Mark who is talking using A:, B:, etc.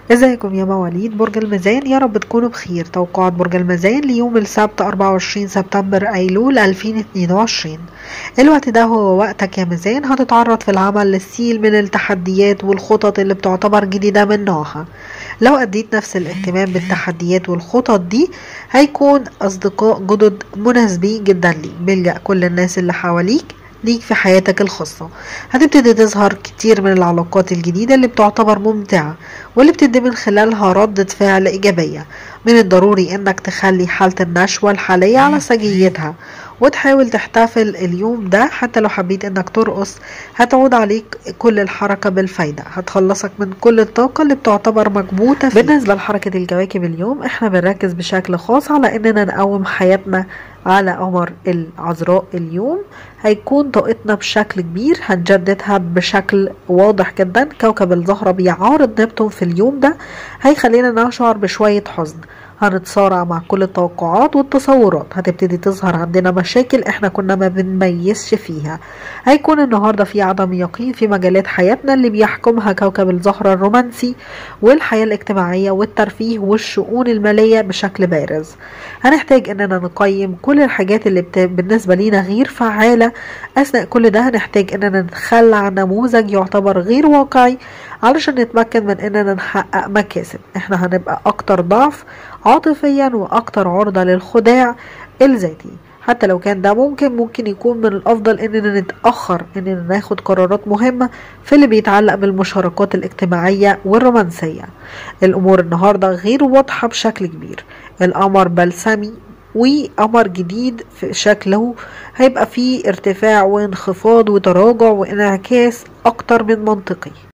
A: ازيكم يا مواليد برج الميزان يا رب تكونوا بخير توقعات برج الميزان ليوم السبت 24 سبتمبر ايلول 2022 الوقت ده هو وقتك يا ميزان هتتعرض في العمل للسيل من التحديات والخطط اللي بتعتبر جديدة من نوعها لو أديت نفس الاهتمام بالتحديات والخطط دي هيكون أصدقاء جدد مناسبين جدا ليك بيلجأ كل الناس اللي حواليك ليك في حياتك الخاصة هتبتدي تظهر كتير من العلاقات الجديدة اللي بتعتبر ممتعة واللي بتدي من خلالها ردة فعل إيجابية من الضروري إنك تخلي حالة النشوة الحالية على سجيتها وتحاول تحتفل اليوم ده حتى لو حبيت انك ترقص هتعود عليك كل الحركة بالفايدة هتخلصك من كل الطاقة اللي بتعتبر مكبوتة فيه. بالنسبة لحركة الكواكب اليوم احنا بنركز بشكل خاص على اننا نقوم حياتنا على قمر العذراء اليوم هيكون طاقتنا بشكل كبير هنجددها بشكل واضح جدا كوكب الزهرة بيعارض نبتون في اليوم ده هيخلينا نشعر بشوية حزن هنتصارع مع كل التوقعات والتصورات هتبتدي تظهر عندنا مشاكل احنا كنا ما بنميزش فيها هيكون النهاردة في عدم يقين في مجالات حياتنا اللي بيحكمها كوكب الزهرة الرومانسي والحياة الاجتماعية والترفيه والشؤون المالية بشكل بارز هنحتاج اننا نقيم كل الحاجات اللي بت... بالنسبة لينا غير فعالة اثناء كل ده هنحتاج اننا نتخلى عن نموذج يعتبر غير واقعي علشان نتمكن من اننا نحقق مكاسب احنا هنبقى اكتر ضعف عاطفيا واكتر عرضة للخداع الذاتي حتى لو كان ده ممكن ممكن يكون من الافضل اننا نتاخر اننا ناخد قرارات مهمه في اللي بيتعلق بالمشاركات الاجتماعيه والرومانسيه الامور النهارده غير واضحه بشكل كبير القمر بلسمي وقمر جديد في شكله هيبقى فيه ارتفاع وانخفاض وتراجع وانعكاس اكتر من منطقي